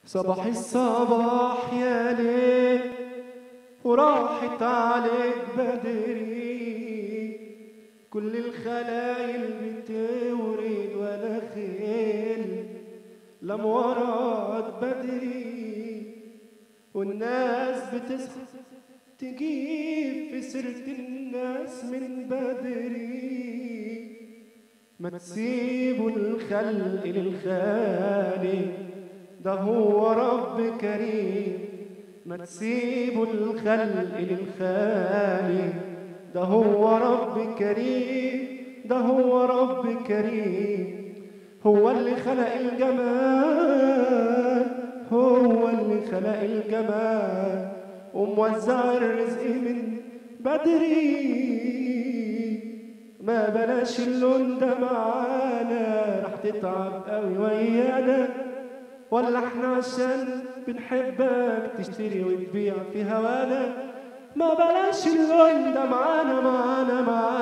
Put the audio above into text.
صباح الصباح يا ليل وراحت عليك بدري كل الخلايل بتورد ولا خيل لم ورد بدري والناس بتصحى تجيب في سيرة الناس من بدري ما تسيبوا الخلق للخالق ده هو رب كريم ما تسيبوا الخلق للخالق ده هو رب كريم ده هو رب كريم هو اللي خلق الجمال هو اللي خلق الجمال وموزع الرزق من بدري ما بلاش اللون ده معانا رح تتعب قوي ويانا ولا احنا عشان بنحبك تشتري وتبيع في هوانا ما بلاش اللون ده معانا معانا معانا